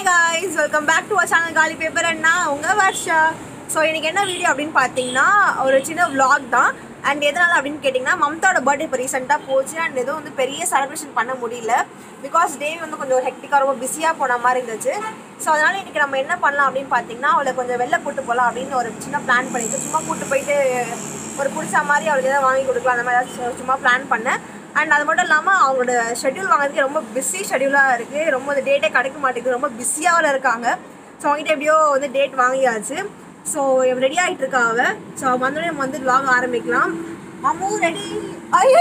Guys welcome back to our channel Kaali paper and நான் உங்கள் Varsha so இன்னைக்கு என்ன வீடியோ அப்படின்னு பார்த்தீங்கன்னா ஒரு சின்ன vlog தான் அண்ட் எதனால அப்படின்னு கேட்டிங்கன்னா மம்தாவோட பர்த்டே இப்போ ரீசெண்டாக போச்சு அண்ட் எதுவும் வந்து பெரிய செலிப்ரேஷன் பண்ண முடியல பிகாஸ் டே வந்து கொஞ்சம் ஹெக்டிக்காக ரொம்ப பிஸியாக போன மாதிரி இருந்துச்சு ஸோ அதனால் இன்றைக்கி நம்ம என்ன பண்ணலாம் அப்படின்னு பார்த்தீங்கன்னா அவளை கொஞ்சம் வெளில கூட்டு போகலாம் அப்படின்னு ஒரு சின்ன பிளான் பண்ணிட்டு சும்மா கூட்டு போயிட்டு ஒரு பிடிச்ச மாதிரி அவளுக்கு எதாவது வாங்கி கொடுக்கலாம் அந்த மாதிரி ஏதாச்சும் சும்மா பிளான் பண்ணேன் அண்ட் அது மட்டும் இல்லாமல் அவங்களோட ஷெட்யூல் வாங்குறதுக்கு ரொம்ப பிஸி ஷெட்யூலாக இருக்குது ரொம்ப அந்த டேட்டே கிடைக்க மாட்டேங்குது ரொம்ப பிஸியாக இருக்காங்க ஸோ அவங்ககிட்ட எப்படியோ வந்து டேட் வாங்கியாச்சு ஸோ ரெடி ஆகிட்டு இருக்கா அவ ஸோ வந்தோடனே நம்ம வந்து vlog ஆரம்பிக்கலாம் அம்மு ரெடி ஐயோ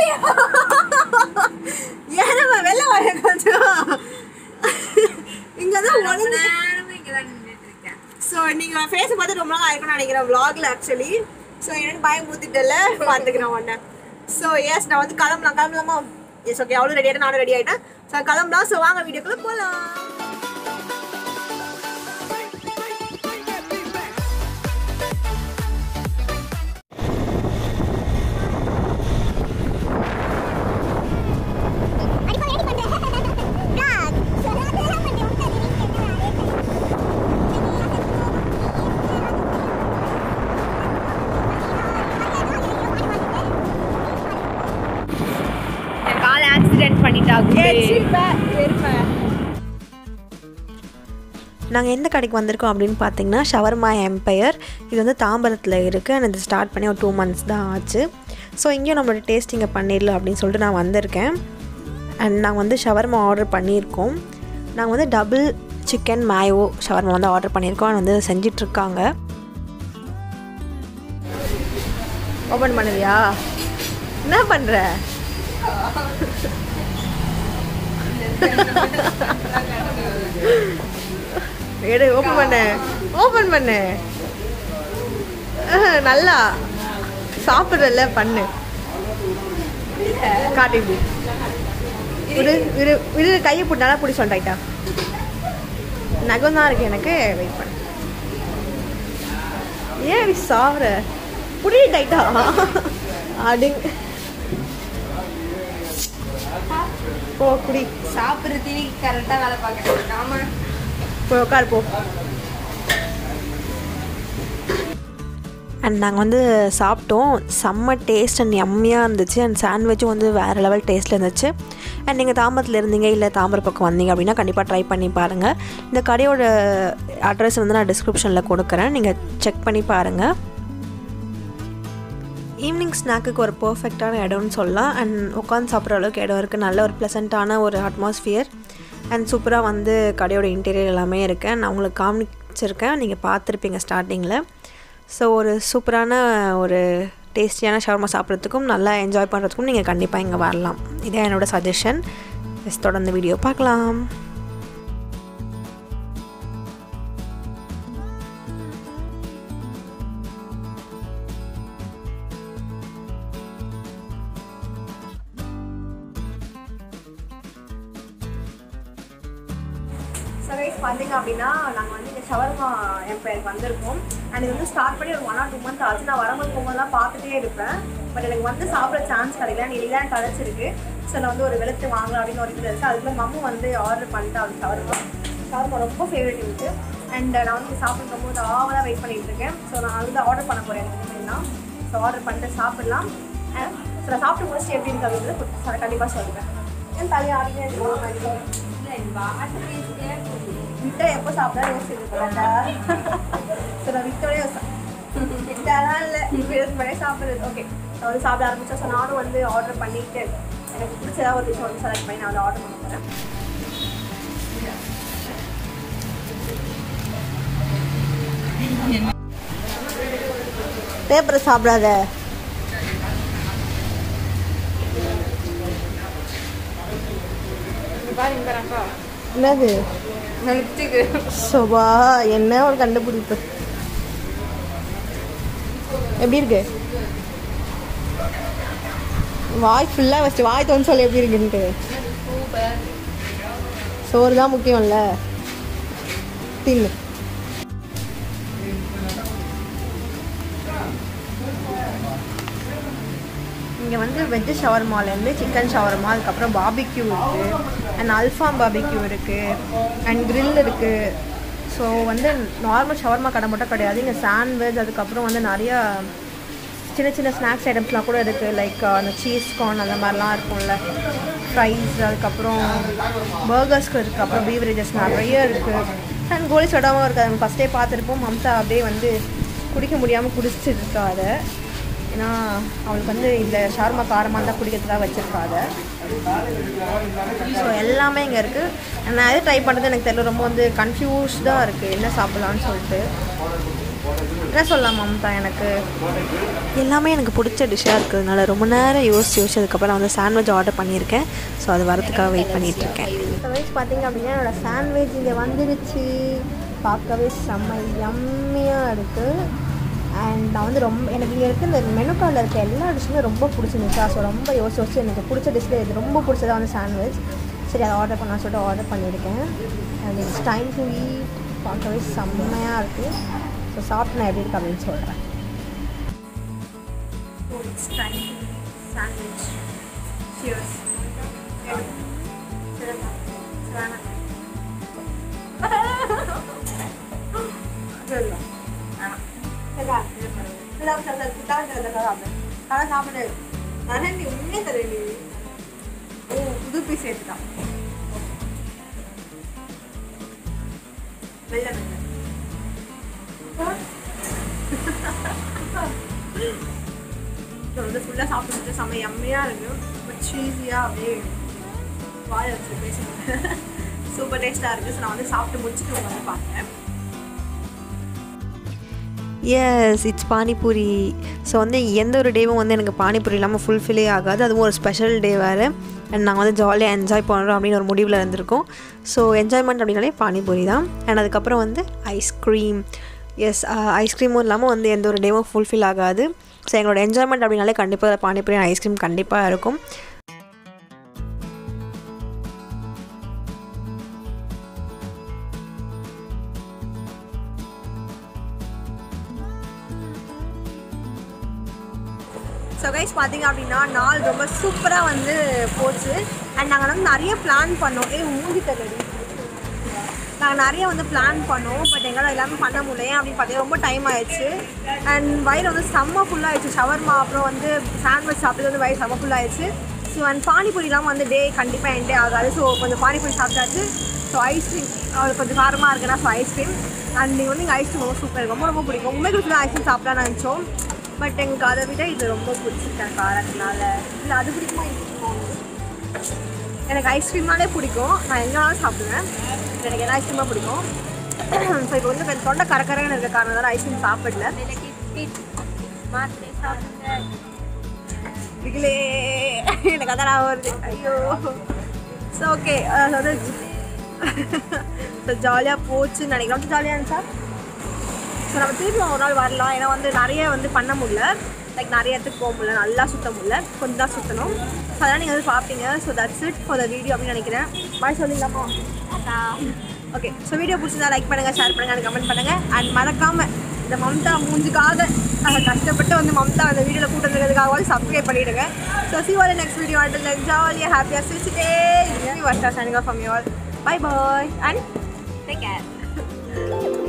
ஏன் நம்ம வெளில வர கொஞ்சம் இங்கே தான் உடனே ஸோ நீங்கள் ஃபேஸ் பார்த்து ரொம்ப நாள் ஆயிருக்கும்னு நினைக்கிறேன் vlogல ஆக்சுவலி ஸோ எனக்கு பயம் ஊற்றிட்டல பார்த்துக்கிறேன் உடனே ஸோ எஸ் நான் வந்து கிளம்பலாம் கிளம்பலாமா எஸ் ஓகே அவ்வளோ ரெடி ஆகிட்டேன் நானும் ரெடி ஆகிட்டேன் ஸோ கிளம்பலாம் ஸோ வாங்க வீடியோக்குள்ளே போகலாம் கால் ஆக்சிடென்ட் பண்ணிட்டாங்க நாங்கள் எந்த கடைக்கு வந்திருக்கோம் அப்படின்னு பார்த்தீங்கன்னா ஷவர்மா எம்பையர் இது வந்து தாம்பரத்தில் இருக்குது அண்ட் இது ஸ்டார்ட் பண்ணி ஒரு டூ மந்த்ஸ் தான் ஆச்சு ஸோ இங்கேயும் நம்மளோட டேஸ்டிங்கை பண்ணிடலாம் அப்படின்னு சொல்லிட்டு நான் வந்திருக்கேன் அண்ட் நாங்கள் வந்து ஷவர்மா ஆர்டர் பண்ணியிருக்கோம் நாங்கள் வந்து டபுள் சிக்கன் மேயோ ஷவர்மா வந்து ஆர்டர் பண்ணியிருக்கோம் and வந்து செஞ்சிட்ருக்காங்க ஓப்பன் பண்ணுவியா என்ன பண்ணுற எடு ஓப்பன் பண்ணு ஓப்பன் பண்ணு அஹ், நல்லா சாப்பிட்றல பண்ணு காட்டு இப்படி விடு விடு விடு கையை போட்டு நல்லா பிடி சொல்லிட்டா நகம் தான் இருக்கு எனக்கு வெயிட் பண்ணு ஏன் இப்படி சாவுற புடி டைட்டா அப்படிங்க போ குடி சாப்பிட்ற தீனி கரெக்டாக வேலை பார்க்கணும் ஆமா போய் உட்காரு போ அண்ட் நாங்கள் வந்து சாப்பிட்டோம் செம்ம டேஸ்ட் அண்ட் எம்மியாக இருந்துச்சு அண்ட் சாண்ட்விச்சும் வந்து வேறு லெவல் டேஸ்ட்டில் இருந்துச்சு அண்ட் நீங்கள் தாம்பரத்தில் இருந்தீங்க இல்லை தாம்பரம் பக்கம் வந்தீங்க அப்படின்னா கண்டிப்பாக ட்ரை பண்ணி பாருங்கள் இந்த கடையோட அட்ரஸ் வந்து நான் டிஸ்கிரிப்ஷனில் கொடுக்குறேன் நீங்கள் செக் பண்ணி பாருங்கள் ஈவினிங் ஸ்நாக்குக்கு ஒரு பர்ஃபெக்டான இடம்னு சொல்லலாம் அண்ட் உட்காந்து சாப்பிட்ற அளவுக்கு இடம் இருக்குது நல்ல ஒரு ப்ளசண்ட்டான ஒரு அட்மாஸ்ஃபியர் அண்ட் சூப்பராக வந்து கடையோட இன்டீரியர் எல்லாமே இருக்குது நான் உங்களுக்கு காமிச்சிருக்கேன் நீங்கள் பார்த்துருப்பீங்க ஸ்டார்டிங்கில் ஸோ ஒரு சூப்பரான ஒரு டேஸ்டியான ஷவர்மா சாப்பிட்றதுக்கும் நல்லா என்ஜாய் பண்ணுறதுக்கும் நீங்கள் கண்டிப்பாக இங்கே வரலாம் இதே என்னோட சஜஷன் எஸ் தொடர்ந்து வீடியோ பார்க்கலாம் சர்வைஸ் பார்த்தீங்க அப்படின்னா நாங்கள் வந்து இந்த ஷவர்மா எம்பையருக்கு வந்திருக்கோம் அண்ட் இது வந்து ஸ்டார்ட் பண்ணி ஒரு ஒன் ஆர் டூ மந்த் ஆச்சு நான் வரும்போது போகும்போதெல்லாம் பார்த்துட்டே இருப்பேன் பட் எனக்கு வந்து சாப்பிட சான்ஸ் கிடைக்கல நீ தான் கிடச்சிருக்கு ஸோ நான் வந்து ஒரு வெளுத்து வாங்கலாம் அப்படின்னு ஒரு இது இருக்குது அதுக்குள்ள மம்மு வந்து ஆர்டர் பண்ணிட்டு அது ஷவர்மா ஷவர்மா ரொம்ப ஃபேவரட் இருக்கு அண்ட் நான் வந்து சாப்பிடும் போது ஆவலாக வெயிட் பண்ணிட்டு இருக்கேன் ஸோ நான் வந்து ஆர்டர் பண்ண போகிறேன் எனக்கு தான் ஸோ ஆர்டர் பண்ணிட்டு சாப்பிடலாம் ஸோ நான் சாப்பிட்டு முடிச்சுட்டு எப்படி இருக்கு அப்படின்றது கண்டிப்பாக சொல்லுவேன் என் தலையாடினே இருக்கு விட்ட எப்போ சாப்பிட்டா யோசிச்சு போறாண்டா ஸோ நான் விட்டோடே விட்டாலாம் இல்லை இப்போ யோசிச்சு பண்ணி சாப்பிடுறது ஓகே நான் வந்து சாப்பிட ஆரம்பிச்சேன் ஸோ நானும் வந்து ஆர்டர் பண்ணிட்டு எனக்கு பிடிச்சதா ஒரு விஷயம் வந்து செலக்ட் பண்ணி நான் வந்து ஆர்டர் பண்ண போகிறேன் பேப்பரை சாப்பிடாத என்னது சோபா என்ன ஒரு கண்டுபிடிப்பு எப்படி இருக்கு வாய் ஃபுல்லாக வச்சு வாய் தோன்னு சொல்லி எப்படி இருக்குன்ட்டு சோறு தான் முக்கியம்ல தின்னு இங்கே வந்து வெஜ் ஷவர்மாலேருந்து சிக்கன் ஷவர்மா அதுக்கப்புறம் பாபிக்யூ இருக்குது அண்ட் அல்ஃபாம் பாபிக்யூ இருக்குது அண்ட் grill இருக்குது ஸோ வந்து நார்மல் ஷவர்மா கடை மட்டும் கிடையாது இங்கே சாண்ட்விச் அதுக்கப்புறம் வந்து நிறைய சின்ன சின்ன ஸ்நாக்ஸ் ஐட்டம்ஸ்லாம் கூட இருக்குது லைக் அந்த சீஸ் கார்ன் அந்த மாதிரிலாம் இருக்கும்ல ஃப்ரைஸ் அதுக்கப்புறம் பர்கர்ஸ்க்கு இருக்குது அப்புறம் பீவரேஜஸ் நிறைய இருக்குது அண்ட் கோலி சொடாவும் இருக்குது நம்ம ஃபஸ்ட்டே பார்த்துருப்போம் மம்தா அப்படியே வந்து குடிக்க முடியாமல் குடிச்சிட்டு இருக்கா அதை ஏன்னா அவளுக்கு வந்து இந்த ஷார்மா காரமாக இருந்தால் குடிக்கிறதுக்காக வச்சுருக்கா அதை ஸோ எல்லாமே இங்கே இருக்குது நான் எது ட்ரை பண்ணுறது எனக்கு தெரியல ரொம்ப வந்து கன்ஃபியூஸ்டாக இருக்குது என்ன சாப்பிட்லான்னு சொல்லிட்டு என்ன சொல்லலாம் மம்தா எனக்கு எல்லாமே எனக்கு பிடிச்ச டிஷ்ஷாக இருக்கிறதுனால ரொம்ப நேரம் யோசிச்சு யோசிச்சதுக்கப்புறம் வந்து சாண்ட்விச் ஆர்டர் பண்ணியிருக்கேன் ஸோ அது வரதுக்காக வெயிட் பண்ணிகிட்ருக்கேன் சாண்ட்விச் பார்த்தீங்க அப்படின்னா என்னோடய சாண்ட்விச் இங்கே வந்துருச்சு பார்க்கவே செம்ம யம்மியாக இருக்குது அண்ட் நான் வந்து ரொம்ப எனக்கு இங்கே இருக்க இந்த மெனு கார்டில் இருக்க எல்லா டிஷ்ஷுமே ரொம்ப பிடிச்சிருந்துச்சா ஸோ ரொம்ப யோசிச்சு யோசிச்சு எனக்கு பிடிச்ச டிஷ்ஷில் இது ரொம்ப பிடிச்சதா வந்து சாண்ட்விச் சரி அதை ஆர்டர் பண்ணலாம் சொல்லிட்டு ஆர்டர் பண்ணியிருக்கேன் and it's time to eat பார்க்கவே செம்மையாக இருக்குது ஸோ சாப்பிட்டு நான் எப்படி இருக்கு அப்படின்னு சொல்கிறேன் சாண்ட்விச் சியர்ஸ் சாப்பிடு நானே நீ உண்மையே தரேன் ஓ புது பீஸ் எடுத்துட்டான் மெல்ல மெல்ல ஸோ வந்து ஃபுல்லாக சாப்பிட்டு செம்ம எம்மையாக இருக்குது பட் சீஸியாக அப்படியே வாழை வச்சு பேசுகிறேன் சூப்பர் டேஸ்ட்டாக இருக்குது ஸோ நான் வந்து சாப்பிட்டு முடிச்சுட்டு உங்களை வந்து பார்க்குறேன் எஸ் இட்ஸ் பானிபூரி ஸோ வந்து எந்த ஒரு டேவும் வந்து எனக்கு பானிபூரி இல்லாமல் ஃபுல்ஃபில்லே ஆகாது அதுவும் ஒரு ஸ்பெஷல் டே வேறு அண்ட் நாங்கள் வந்து ஜாலியாக என்ஜாய் பண்ணுறோம் அப்படின்னு ஒரு முடிவில் இருந்திருக்கோம் ஸோ என்ஜாய்மெண்ட் அப்படின்னாலே பானிபூரி தான் அண்ட் அதுக்கப்புறம் வந்து ஐஸ்கிரீம் எஸ் ஐஸ்கிரீமும் இல்லாமல் வந்து எந்த ஒரு டேவும் ஃபுல்ஃபில் ஆகாது ஸோ எங்களோட என்ஜாய்மெண்ட் அப்படின்னாலே கண்டிப்பாக பானிபூரி ஐஸ்கிரீம் கண்டிப்பாக இருக்கும் ஸோ கைஸ் பார்த்தீங்க அப்படின்னா நாள் ரொம்ப சூப்பராக வந்து போச்சு அண்ட் நாங்கள் வந்து நிறைய பிளான் பண்ணோம் ஏ மூஞ்சி தரடி நாங்கள் நிறைய வந்து பிளான் பண்ணோம் பட் எங்களால் எல்லாமே பண்ண முடியல ஏன் அப்படின்னு பார்த்தீங்கன்னா ரொம்ப டைம் ஆயிடுச்சு அண்ட் வயிறு வந்து செம்ம ஃபுல்லாகிடுச்சு ஷவர்மா அப்புறம் வந்து சாண்ட்விச் சாப்பிட்டு வந்து வயிறு செம்ம ஃபுல்லாகிடுச்சு ஸோ அண்ட் பானிபூரி இல்லாமல் வந்து டே கண்டிப்பாக என்டே ஆகாது ஸோ கொஞ்சம் பானிபூரி சாப்பிட்டாச்சு ஸோ ஐஸ்கிரீம் அது கொஞ்சம் காரமாக இருக்குன்னா ஸோ ஐஸ்கிரீம் அண்ட் நீங்கள் வந்து இங்கே ஐஸ்கிரீம் ரொம்ப சூப்பர் ரொம்ப ரொம்ப பிடிக்கும் உண்மைக்கு ஐஸ்கிரீம் சாப்பிடலாம்னு நினச்சோம் பட் எனக்கு அதை விட இது ரொம்ப பிடிச்சிருக்கேன் காரத்தினால இல்லை அது பிடிக்குமா இது பிடிக்குமா உங்களுக்கு? எனக்கு ஐஸ்கிரீம்னாலே பிடிக்கும் நான் எங்கேனாலும் சாப்பிடுவேன் எனக்கு எல்லா ஐஸ்கிரீமாக பிடிக்கும் ஸோ இப்போ வந்து கொஞ்சம் தொண்டை கரக்கரன்னு இருக்க காரணம் ஐஸ்கிரீம் சாப்பிடல மாத்திரை சாப்பிடுங்க இதுலே எனக்கு அதான் நான் வருது ஐயோ ஸோ ஓகே அதாவது ஸோ ஜாலியாக போச்சுன்னு நினைக்கிறேன் ரொம்ப ஜாலியாக இருந்துச்சா ஸோ நம்ம திருப்பி ஒரு நாள் வரலாம் ஏன்னா வந்து நிறைய வந்து பண்ண முடியல லைக் நிறைய இடத்துக்கு போக முடியல நல்லா சுத்த முடியல கொஞ்சம் தான் சுற்றணும் ஸோ அதெல்லாம் நீங்கள் வந்து பார்ப்பீங்க so that's it for the video அப்படின்னு நினைக்கிறேன் மாதிரி சொல்லிடலாமா ஓகே ஸோ வீடியோ பிடிச்சிருந்தா லைக் பண்ணுங்கள் ஷேர் பண்ணுங்கள் கமெண்ட் பண்ணுங்கள் அண்ட் மறக்காமல் இந்த மம்தா மூஞ்சுக்காக அஹ், கஷ்டப்பட்டு வந்து மம்தா அந்த வீடியோவில் கூட்டு வந்ததுக்காகவாது சப்ஸ்கிரைப் பண்ணிவிடுங்க so see y'all next video until ஜாலியாக ஹாப்பியாக சிரிச்சுட்டே Varsha Sanika from you all bye bye and take care